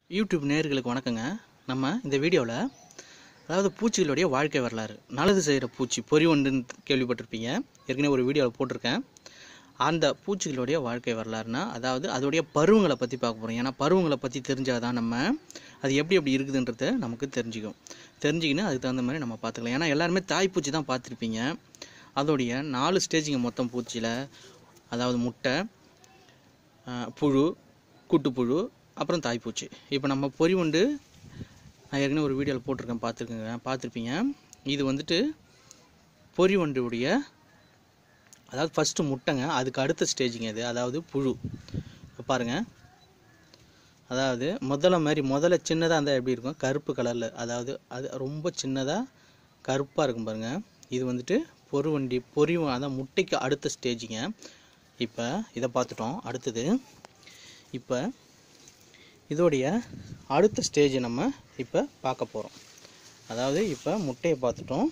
YouTube நேயர்களுக்கு வணக்கங்க நம்ம இந்த வீடியோவில் அதாவது பூச்சிகளுடைய வாழ்க்கை வரலாறு நல்லது செய்கிற பூச்சி பொறி ஒன்றுன்னு கேள்விப்பட்டிருப்பீங்க ஏற்கனவே ஒரு வீடியோவில் போட்டிருக்கேன் அந்த பூச்சிகளுடைய வாழ்க்கை வரலாறுனா அதாவது அதோடைய பருவங்களை பற்றி பார்க்க போகிறோம் ஏன்னா பருவங்களை பற்றி தெரிஞ்சால் தான் நம்ம அது எப்படி எப்படி இருக்குதுன்றது நமக்கு தெரிஞ்சுக்கும் தெரிஞ்சுக்கின்னு அதுக்கு தகுந்த மாதிரி நம்ம பார்த்துக்கலாம் ஏன்னா எல்லாருமே தாய்ப்பூச்சி தான் பார்த்துருப்பீங்க அதோடைய நாலு ஸ்டேஜிங்க மொத்தம் பூச்சியில் அதாவது முட்டை ஆஹ், புழு கூட்டுப்புழு அப்புறம் தாய்ப்பூச்சி இப்போ நம்ம பொறி உண்டு நான் ஏற்கனவே ஒரு வீடியோவில் போட்டிருக்கேன் பார்த்துருக்கேங்க பார்த்துருப்பீங்க இது வந்துட்டு பொறி வண்டுடைய அதாவது ஃபஸ்ட்டு முட்டைங்க அதுக்கு அடுத்த ஸ்டேஜிங்க இது அதாவது புழு இப்போ பாருங்கள் அதாவது முதல்ல மாதிரி முதல்ல சின்னதாக இருந்தால் எப்படி இருக்கும் கருப்பு கலரில் அதாவது அது ரொம்ப சின்னதாக கருப்பாக இருக்கும் பாருங்கள் இது வந்துட்டு பொறுவண்டி பொறி அதான் முட்டைக்கு அடுத்த ஸ்டேஜிங்க இப்போ இதை பார்த்துட்டோம் அடுத்தது இப்போ இதோடைய அடுத்த ஸ்டேஜ் நம்ம இப்போ பார்க்க போகிறோம் அதாவது இப்போ முட்டையை பார்த்துட்டோம்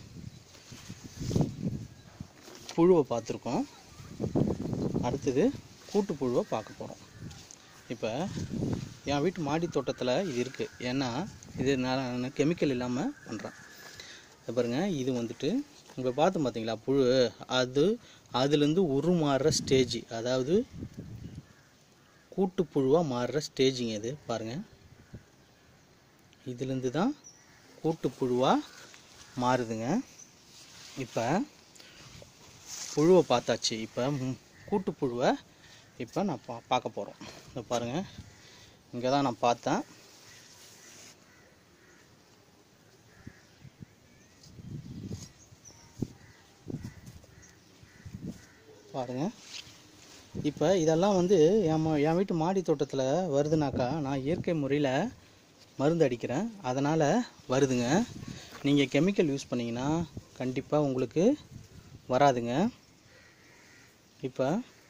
புழுவை பார்த்துருக்கோம் அடுத்தது கூட்டு புழுவை பார்க்க போகிறோம் இப்போ என் வீட்டு மாடி தோட்டத்தில் இது இருக்குது ஏன்னா இது நான் கெமிக்கல் இல்லாமல் பண்ணுறேன் இது பாருங்க இது வந்துட்டு இப்போ பார்த்து பார்த்தீங்களா புழு அது அதுலேருந்து உருமாறுற ஸ்டேஜ் அதாவது கூட்டு புழுவாக மாறுற ஸ்டேஜிங்க இது பாருங்கள் இதுலேருந்து தான் கூட்டு புழுவாக மாறுதுங்க இப்போ புழுவை பார்த்தாச்சு இப்போ ம், கூட்டு புழுவை இப்போ நான் பா பார்க்க போகிறோம் இதை பாருங்கள் இங்கே தான் நான் பார்த்தேன் பாருங்கள் இப்போ இதெல்லாம் வந்து என் ம- என் வீட்டு மாடி தோட்டத்தில் வருதுனாக்கா நான் இயற்கை முறையில் மருந்து அடிக்கிறேன் அதனால் வருதுங்க நீங்கள் கெமிக்கல் யூஸ் பண்ணிங்கன்னா கண்டிப்பாக உங்களுக்கு வராதுங்க இப்போ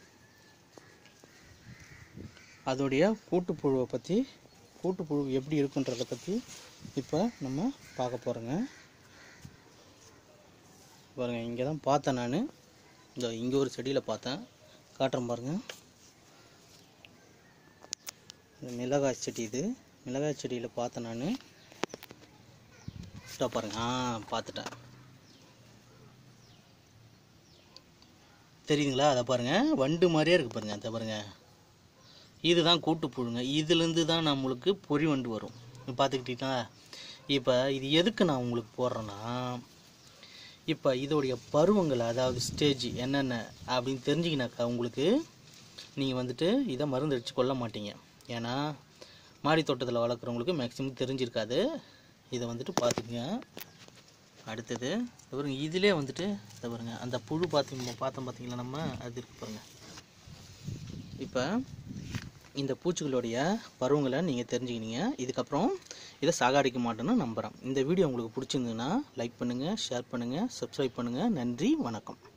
அதோடைய கூட்டுப்புழுவை பற்றி கூட்டுப்புழு எப்படி இருக்குன்றதை பற்றி இப்போ நம்ம பார்க்க போகிறோங்க பாருங்க இங்கே தான் பார்த்தேன் நான் இந்த இங்கே ஒரு செடியில் பார்த்தேன் காட்டுறேன் பாருங்க இந்த மிளகாய் செடி இது மிளகாய் செடியில் பார்த்தேன் நான் இதோ பாருங்க ஆ பார்த்துட்டேன் தெரியுதுங்களா அதை பாருங்க வண்டு மாதிரியே இருக்கு பாருங்க அதை பாருங்க இதுதான் கூட்டுப்புழுங்க இதுலேருந்து தான் நம்மளுக்கு பொறி வண்டு வரும் பார்த்துக்கிட்டீங்களா இப்போ இது எதுக்கு நான் உங்களுக்கு போடுறேன்னா இப்போ இதோடைய பருவங்கள் அதாவது ஸ்டேஜ் என்னென்ன அப்படின்னு தெரிஞ்சிக்கினாக்கா உங்களுக்கு நீங்கள் வந்துட்டு இதை மருந்து அடித்து கொள்ள மாட்டீங்க ஏன்னா மாடி தோட்டத்தில் வளர்க்குறவங்களுக்கு மேக்ஸிமம் தெரிஞ்சிருக்காது இதை வந்துட்டு பார்த்துக்குங்க அடுத்தது இதை பாருங்க இதிலே வந்துட்டு இதை பாருங்க அந்த புழு பார்த்து பார்த்தோம் பார்த்தீங்களா நம்ம அது இருக்கு பாருங்க இப்போ இந்த பூச்சிகளுடைய பருவங்களை நீங்கள் தெரிஞ்சுக்கினீங்க இதுக்கப்புறம் இதை சாகாடிக்க மாட்டேன்னு நம்புகிறேன் இந்த வீடியோ உங்களுக்கு பிடிச்சிருந்ததுன்னா லைக் பண்ணுங்கள் ஷேர் பண்ணுங்கள் சப்ஸ்கிரைப் பண்ணுங்கள் நன்றி வணக்கம்